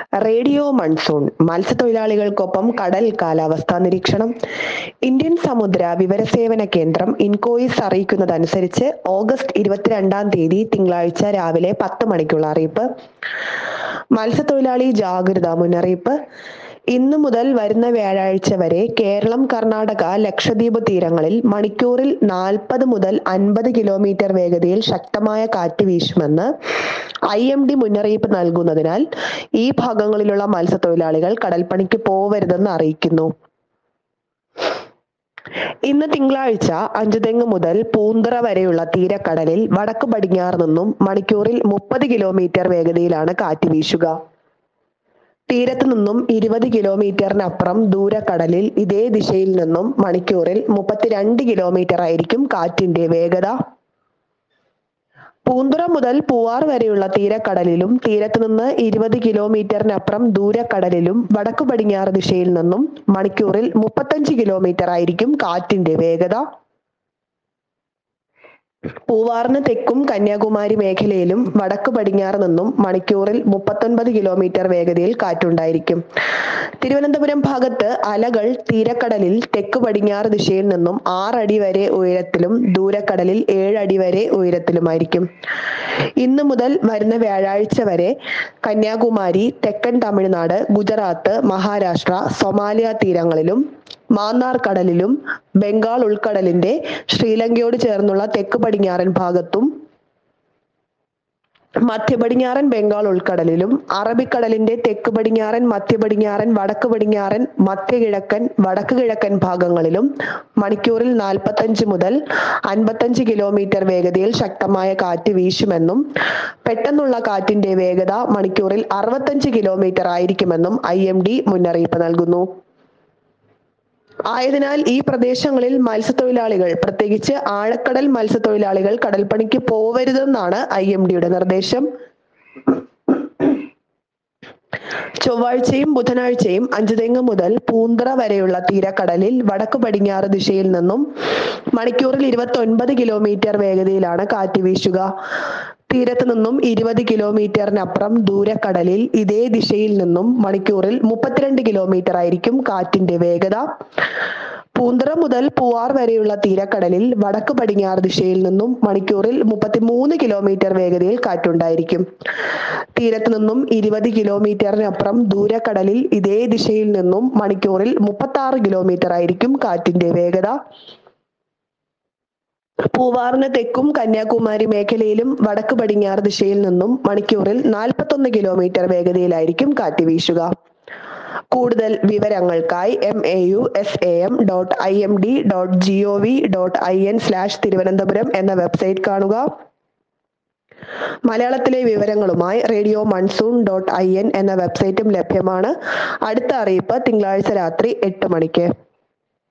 radio monsoon മത്സ്യത്തൊഴിലാളികൾക്കൊപ്പം കടൽ കാലാവസ്ഥാ നിരീക്ഷണം ഇന്ത്യൻ സമുദ്ര വിവരസേവന കേന്ദ്രം ഇൻകോയിസ് അറിയിക്കുന്നതനുസരിച്ച് ഓഗസ്റ്റ് ഇരുപത്തിരണ്ടാം തീയതി തിങ്കളാഴ്ച രാവിലെ പത്ത് മണിക്കുള്ള അറിയിപ്പ് മത്സ്യത്തൊഴിലാളി ജാഗ്രതാ മുന്നറിയിപ്പ് ഇന്നു മുതൽ വരുന്ന വ്യാഴാഴ്ച വരെ കേരളം കർണാടക ലക്ഷദ്വീപ് തീരങ്ങളിൽ മണിക്കൂറിൽ നാൽപ്പത് മുതൽ അൻപത് കിലോമീറ്റർ വേഗതയിൽ ശക്തമായ കാറ്റ് വീശുമെന്ന് ഐ എം ഡി മുന്നറിയിപ്പ് നൽകുന്നതിനാൽ ഈ ഭാഗങ്ങളിലുള്ള മത്സ്യത്തൊഴിലാളികൾ കടൽപ്പണിക്ക് പോവരുതെന്ന് അറിയിക്കുന്നു ഇന്ന് തിങ്കളാഴ്ച അഞ്ചുതെങ്ങ് മുതൽ പൂന്തറ വരെയുള്ള തീരക്കടലിൽ വടക്ക് പടിഞ്ഞാറ് നിന്നും മണിക്കൂറിൽ മുപ്പത് കിലോമീറ്റർ വേഗതയിലാണ് കാറ്റ് വീശുക തീരത്ത് നിന്നും ഇരുപത് കിലോമീറ്ററിനപ്പുറം ദൂരക്കടലിൽ ഇതേ ദിശയിൽ നിന്നും മണിക്കൂറിൽ മുപ്പത്തിരണ്ട് കിലോമീറ്റർ ആയിരിക്കും കാറ്റിന്റെ വേഗത പൂന്തുറ മുതൽ പൂവാർ വരെയുള്ള തീരക്കടലിലും തീരത്ത് നിന്ന് ഇരുപത് കിലോമീറ്ററിനപ്പുറം ദൂരക്കടലിലും വടക്കു പടിഞ്ഞാറ് ദിശയിൽ നിന്നും മണിക്കൂറിൽ മുപ്പത്തഞ്ച് കിലോമീറ്റർ ആയിരിക്കും കാറ്റിന്റെ വേഗത പൂവാറിന് തെക്കും കന്യാകുമാരി മേഖലയിലും വടക്ക് പടിഞ്ഞാറ് നിന്നും മണിക്കൂറിൽ മുപ്പത്തൊൻപത് കിലോമീറ്റർ വേഗതയിൽ കാറ്റുണ്ടായിരിക്കും തിരുവനന്തപുരം ഭാഗത്ത് അലകൾ തീരക്കടലിൽ തെക്ക് പടിഞ്ഞാറ് ദിശയിൽ നിന്നും ആറടി വരെ ഉയരത്തിലും ദൂരക്കടലിൽ ഏഴടി വരെ ഉയരത്തിലുമായിരിക്കും ഇന്നു മുതൽ വരുന്ന വ്യാഴാഴ്ച വരെ കന്യാകുമാരി തെക്കൻ തമിഴ്നാട് ഗുജറാത്ത് മഹാരാഷ്ട്ര സൊമാലിയ തീരങ്ങളിലും മാന്നാർ കടലിലും ബംഗാൾ ഉൾക്കടലിന്റെ ശ്രീലങ്കയോട് ചേർന്നുള്ള തെക്ക് പടിഞ്ഞാറൻ ഭാഗത്തും മധ്യ പടിഞ്ഞാറൻ ബംഗാൾ ഉൾക്കടലിലും അറബിക്കടലിന്റെ തെക്ക് പടിഞ്ഞാറൻ മധ്യ പടിഞ്ഞാറൻ വടക്ക് പടിഞ്ഞാറൻ മധ്യ കിഴക്കൻ വടക്ക് കിഴക്കൻ ഭാഗങ്ങളിലും മണിക്കൂറിൽ നാൽപ്പത്തഞ്ച് മുതൽ അൻപത്തഞ്ച് കിലോമീറ്റർ വേഗതയിൽ ശക്തമായ കാറ്റ് വീശുമെന്നും പെട്ടെന്നുള്ള കാറ്റിന്റെ വേഗത മണിക്കൂറിൽ അറുപത്തഞ്ച് കിലോമീറ്റർ ആയിരിക്കുമെന്നും ഐ എം ഡി മുന്നറിയിപ്പ് നൽകുന്നു ആയതിനാൽ ഈ പ്രദേശങ്ങളിൽ മത്സ്യത്തൊഴിലാളികൾ പ്രത്യേകിച്ച് ആഴക്കടൽ മത്സ്യത്തൊഴിലാളികൾ കടൽപ്പണിക്ക് പോവരുതെന്നാണ് ഐ എം ഡിയുടെ നിർദ്ദേശം ചൊവ്വാഴ്ചയും ബുധനാഴ്ചയും അഞ്ചുതെങ്ങ് മുതൽ പൂന്തറ വരെയുള്ള തീരക്കടലിൽ വടക്ക് പടിഞ്ഞാറ് ദിശയിൽ നിന്നും മണിക്കൂറിൽ ഇരുപത്തി ഒൻപത് കിലോമീറ്റർ വേഗതയിലാണ് കാറ്റ് വീശുക തീരത്ത് നിന്നും ഇരുപത് കിലോമീറ്ററിനപ്പുറം ദൂരക്കടലിൽ ഇതേ ദിശയിൽ നിന്നും മണിക്കൂറിൽ മുപ്പത്തിരണ്ട് കിലോമീറ്റർ ആയിരിക്കും കാറ്റിന്റെ വേഗത പൂന്തറ മുതൽ പൂവാർ വരെയുള്ള തീരക്കടലിൽ വടക്ക് പടിഞ്ഞാറ് ദിശയിൽ നിന്നും മണിക്കൂറിൽ മുപ്പത്തിമൂന്ന് കിലോമീറ്റർ വേഗതയിൽ കാറ്റുണ്ടായിരിക്കും തീരത്ത് നിന്നും ഇരുപത് കിലോമീറ്ററിനപ്പുറം ദൂരക്കടലിൽ ഇതേ ദിശയിൽ നിന്നും മണിക്കൂറിൽ മുപ്പത്തി ആറ് കിലോമീറ്റർ ആയിരിക്കും കാറ്റിന്റെ വേഗത പൂവാറിന് തെക്കും കന്യാകുമാരി മേഖലയിലും വടക്ക് പടിഞ്ഞാറ് ദിശയിൽ നിന്നും മണിക്കൂറിൽ നാൽപ്പത്തൊന്ന് കിലോമീറ്റർ വേഗതയിലായിരിക്കും കാറ്റ് വീശുക കൂടുതൽ വിവരങ്ങൾക്കായി M A U S A M dot I M D dot G O V dot I N slash Thiruvananthapuram എന്ന വെബ്സൈറ്റ് കാണുക മലയാളത്തിലെ വിവരങ്ങളുമായി radio monsoon dot I N എന്ന വെബ്സൈറ്റും ലഭ്യമാണ് അടുത്ത അറിയിപ്പ് തിങ്കളാഴ്ച രാത്രി എട്ട് മണിക്ക്